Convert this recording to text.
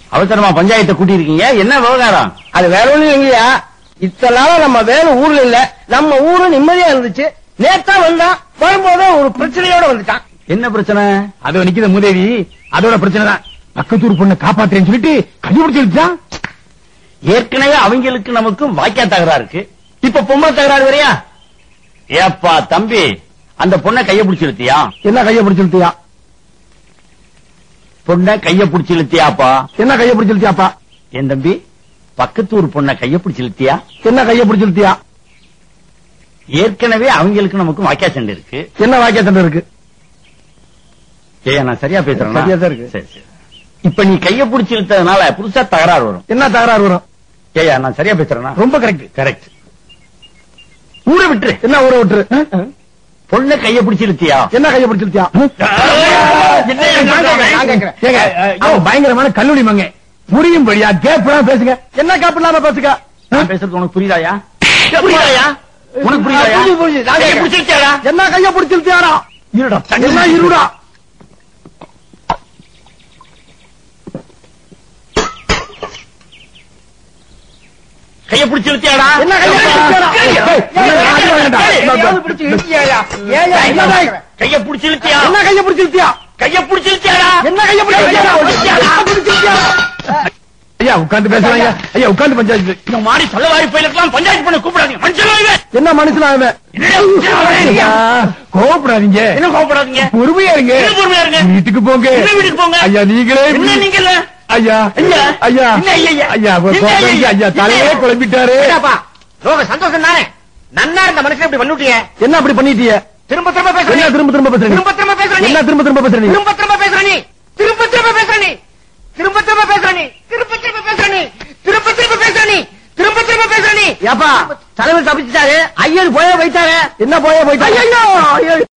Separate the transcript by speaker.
Speaker 1: அவசரமா பஞ்சாயத்தை கூட்டி இருக்கீங்க என்ன விவகாரம்
Speaker 2: அது வேற ஒண்ணும் இல்லையா இத்தனை நாளா நம்ம வேலை ஊர்ல இல்ல நம்ம ஊரு நிம்மதியா இருந்துச்சு நேத்தா வந்தான் வரும்போதே ஒரு பிரச்சனையோட வந்துட்டான்
Speaker 1: என்ன பிரச்சனை
Speaker 3: அதோ நிக்கிற மூதேவி அதோட பிரச்சனை தான் பக்கத்தூர் பொண்ணை காப்பாத்துறேன்னு சொல்லிட்டு கண்டுபிடிச்சு வச்சுட்டான்
Speaker 1: ஏற்கனவே அவங்களுக்கு நமக்கும் வாய்க்கா தகராறு இருக்கு இப்ப பொம்மை தகராறு வரையா ஏப்பா தம்பி அந்த பொண்ணை கைய பிடிச்சு இழுத்தியா
Speaker 3: என்ன கைய பிடிச்சிருத்தியா
Speaker 1: பொண்ணை கைய பிடிச்சு இழுத்தியாப்பா
Speaker 3: என்ன கைய பிடிச்சிருத்தியாப்பா
Speaker 1: என் தம்பி பக்கத்தூர் பொண்ணை கைய பிடிச்சு இழுத்தியா
Speaker 3: என்ன கைய பிடிச்சிருத்தியா
Speaker 1: ஏற்கனவே அவங்களுக்கு நமக்கும் வாய்க்கா சண்டை இருக்கு
Speaker 3: என்ன வாக்கிய சண்டை இருக்கு
Speaker 1: ஏய் நான் சரியா பேசுறேன்
Speaker 3: சரியா தான் இருக்கு.
Speaker 1: சரி சரி இப்ப நீ கைய பிடிச்சு இழுத்ததுனால புதுசா தகராறு வரும்
Speaker 3: என்ன தகராறு வரும்
Speaker 1: ஏயா நான் சரியா பேசுறேனா
Speaker 3: ரொம்ப கரெக்ட்
Speaker 1: கரெக்ட் ஊரை விட்டுரு
Speaker 3: என்ன ஊரை விட்டுரு
Speaker 1: பொண்ணை கைய பிடிச்சு இழுத்தியா
Speaker 3: என்ன கைய பிடிச்சிருத்தியா
Speaker 1: நான் கேக்குறேன்.
Speaker 3: ஏங்க, அவன் பயங்கரமான கல்லூரி மங்க புரியும்படியா கேப் பேசுங்க என்ன கேப் இல்லாம பேசுங்க
Speaker 1: நான் பேசுறது உனக்கு புரியுதாயா புரியுதாயா உனக்கு புரியுதாயா
Speaker 2: புரியுது, புரியுது. நான்
Speaker 1: கையை
Speaker 2: கேக்குறேன்.
Speaker 1: பிடிச்சிருக்கியாடா?
Speaker 3: என்ன கைய பிடிச்சிருத்தியாரா
Speaker 1: இருடா
Speaker 3: என்ன இருடா
Speaker 1: கைய பிடிச்சு இழுத்தியாடா
Speaker 3: என்ன கைய பிடிச்சிருத்தியாரா? ஏய், என்ன கைய வேண்டாம்.
Speaker 2: எதையாவது பிடிச்சு இழுத்தியாயா? ஏயா, என்ன கேக்குறேன்?
Speaker 1: கைய பிடிச்சு இழுத்தியா
Speaker 3: என்ன கைய பிடிச்சிருத்தியா
Speaker 1: கைய பிடிச்சு இழுத்தியாடா
Speaker 3: என்ன கைய பிடிச்சிருத்தியா என்ன பிடிச்சிருத்தியா ஐயா உட்கார்ந்து பேசுறாங்க ஐயா உட்கார்ந்து பஞ்சாயத்து
Speaker 1: இந்த மாதிரி சொல்லவாரி பயிலுக்கெல்லாம் பஞ்சாயத்து பண்ண கூப்பிடாதீங்க மனுஷன்
Speaker 3: என்ன மனுஷனா அவன் ஐயா, கோவப்படாதீங்க
Speaker 1: என்ன கோவப்படாதீங்க
Speaker 3: பொறுமையா இருங்க
Speaker 1: என்ன பொறுமையா இருங்க?
Speaker 3: வீட்டுக்கு போங்க
Speaker 1: என்ன வீட்டுக்கு போங்க?
Speaker 3: ஐயா நீங்களே
Speaker 1: என்ன நீங்க இல்ல
Speaker 3: ஐயா
Speaker 1: ஐயா.
Speaker 3: ஐயா
Speaker 1: என்ன ஐயா, ஐயா?
Speaker 3: ஐயா
Speaker 1: என்ன
Speaker 3: கோபம்
Speaker 1: ஐயா?
Speaker 3: ஐயா தலையே
Speaker 1: என்ன?
Speaker 3: குழம்பிட்டாரு
Speaker 2: என்னப்பா, லோக சந்தோஷம் தானே நன்னா இருந்த மனுஷன் இப்படி பண்ணிட்டீங்க
Speaker 3: என்ன அப்படி பண்ணிட்டீங்க
Speaker 2: திரும்ப திரும்ப பேசுற
Speaker 3: என்ன
Speaker 2: நீ.
Speaker 3: திரும்ப திரும்ப பேசுறீங்க
Speaker 2: திரும்ப திரும்ப பேசுற நீ.
Speaker 3: என்ன திரும்ப திரும்ப பேசுறீங்க
Speaker 2: திரும்ப திரும்ப பேசுற நீ திரும்ப திரும்ப பேசுற நீ திரும்ப திரும்ப பேசுற நீ திரும்ப திரும்ப பேசுற நீ திரும்ப திரும்ப பேசுற நீ திரும்ப திரும்ப பேசுற நீ
Speaker 3: ஏப்பா தலைவர் தப்பிச்சிட்டாரு ஐயர் போய போயிட்டாரு என்ன போய போயிட்டாரு ஐயோ